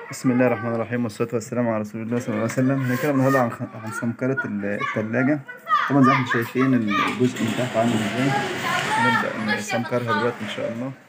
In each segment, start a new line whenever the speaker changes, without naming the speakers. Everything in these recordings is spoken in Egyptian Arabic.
بسم الله الرحمن الرحيم والصلاة والسلام على رسول الله صلى الله عليه وسلم هنتكلم النهاردة عن خ- عن سمكرة ال- التلاجة طبعا زي ما احنا شايفين الجزء من تحت عامل ازاي نبدأ نسمكرها دلوقتي إن شاء الله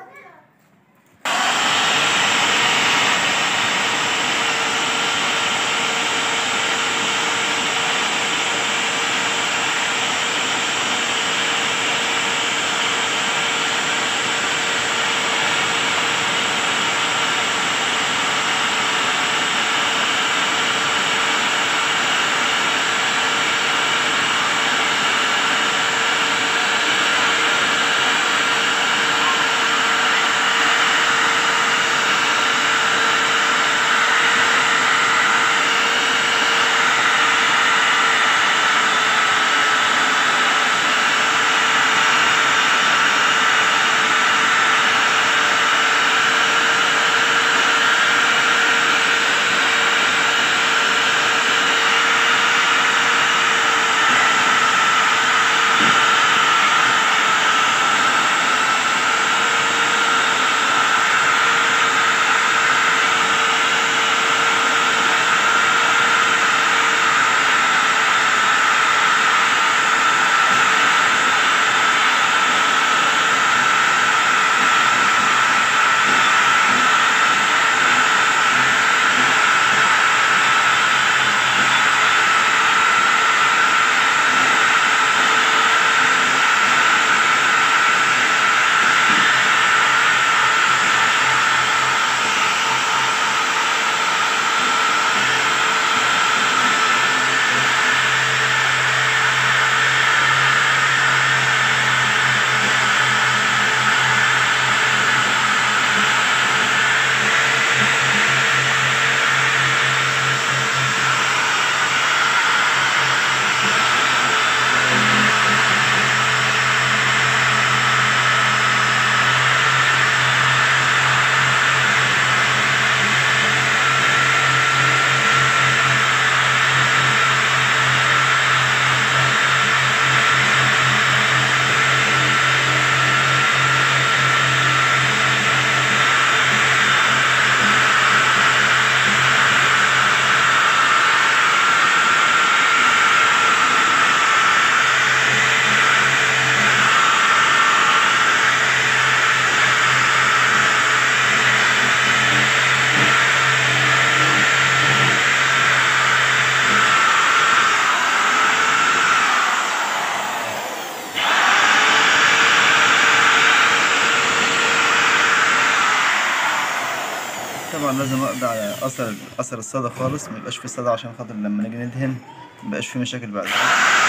طبعا لازم اقضي على اثر اثر الصدى خالص ميبقاش فيه صدى عشان خاطر لما نيجي ندهن ميبقاش فيه مشاكل بعد كده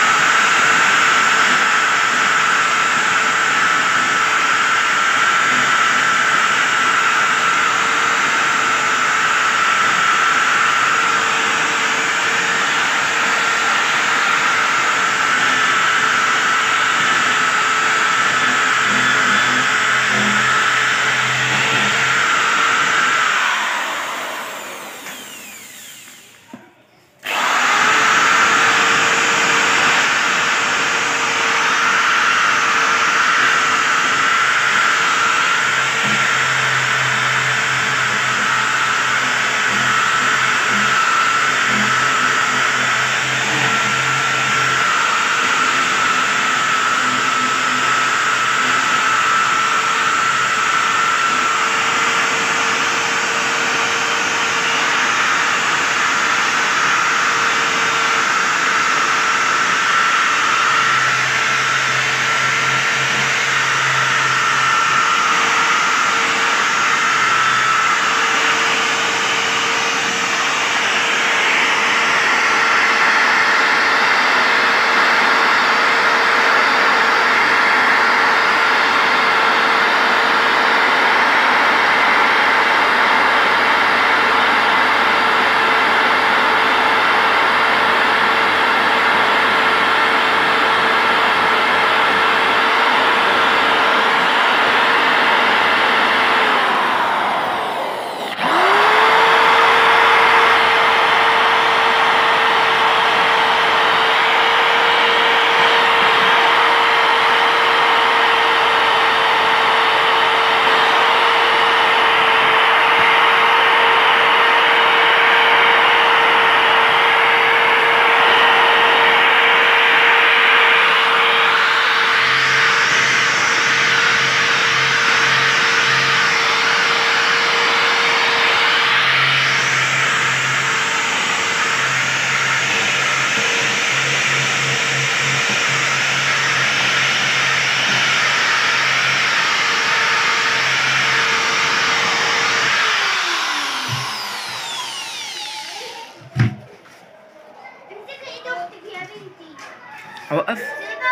اوقف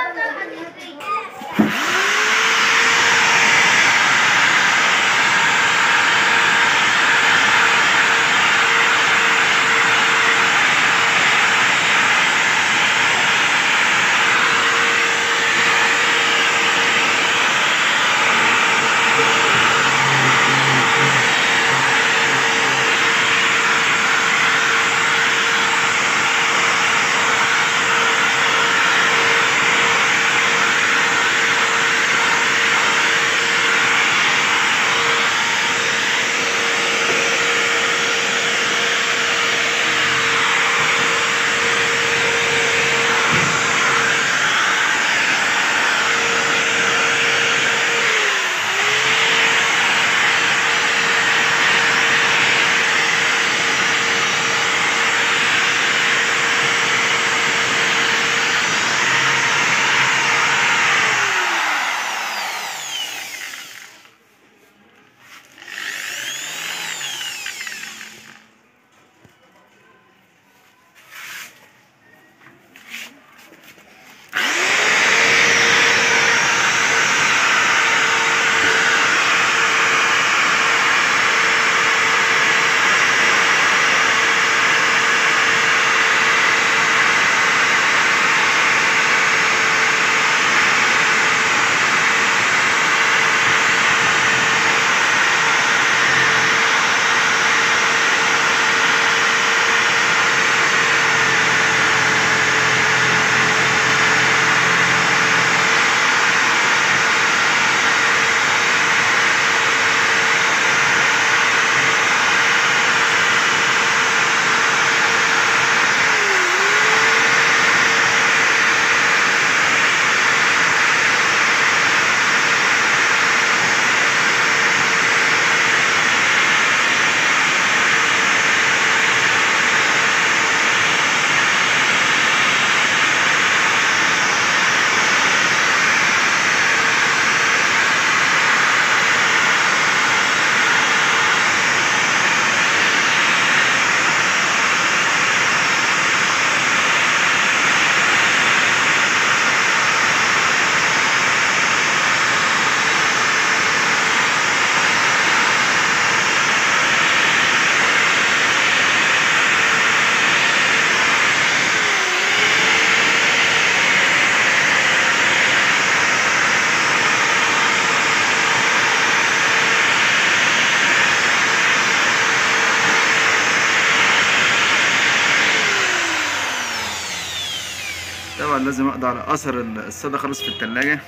طبعا لازم اقضي على اثر الصدى خالص في التلاجة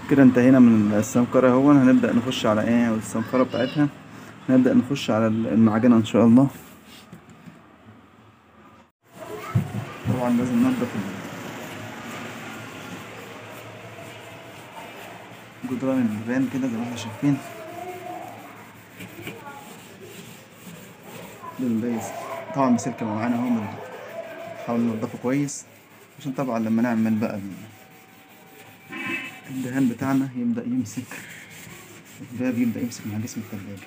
كده انتهينا من السمكرة اهو هنبدأ نخش على ايه السمكرة بتاعتها هنبدأ نخش على المعجنة ان شاء الله طبعا لازم ننضف جدران البيبان كده زي ما احنا شايفين بالبيز طبعا بسلك معانا اهو من- نحاول ننضفه كويس عشان طبعا لما نعمل بقى ال- الدهان بتاعنا يبدأ يمسك الباب يبدأ يمسك مع جسم التلاجة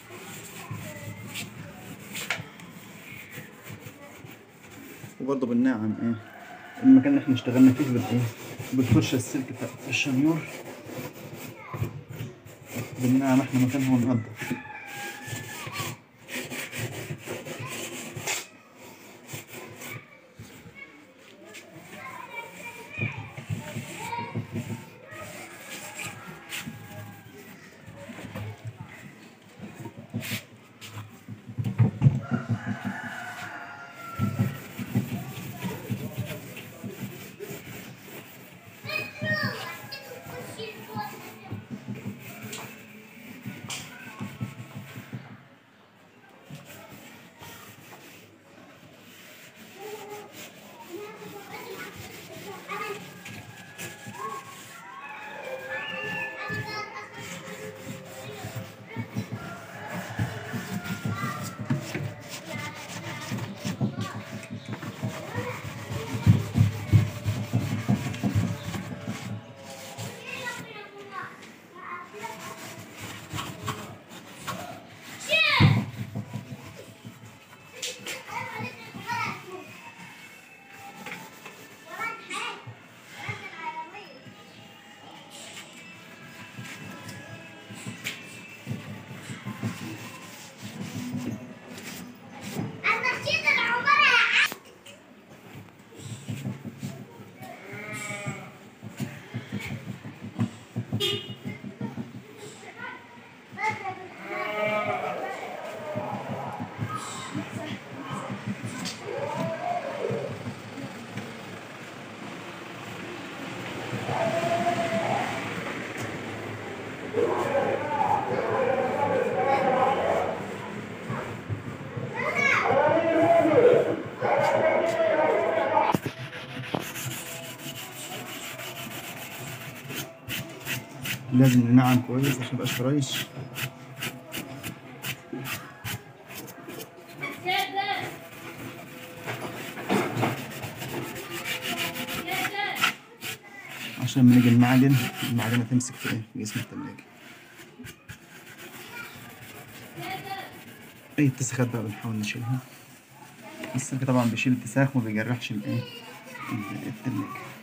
وبرضه بالناعم ايه المكان اللي احنا اشتغلنا فيه بال ايه بالفرشة السلك بتاع الشنيور بالناعم احنا مكان هو ننضف لازم ننعم كويس عشان ميبقاش فريش عشان لما نيجي المعجن المعجنة تمسك في ايه في جسم التلاجة اي اتساخات بقى بنحاول نشيلها السلك طبعا بيشيل اتساخ وما بيجرحش الايه التلاجة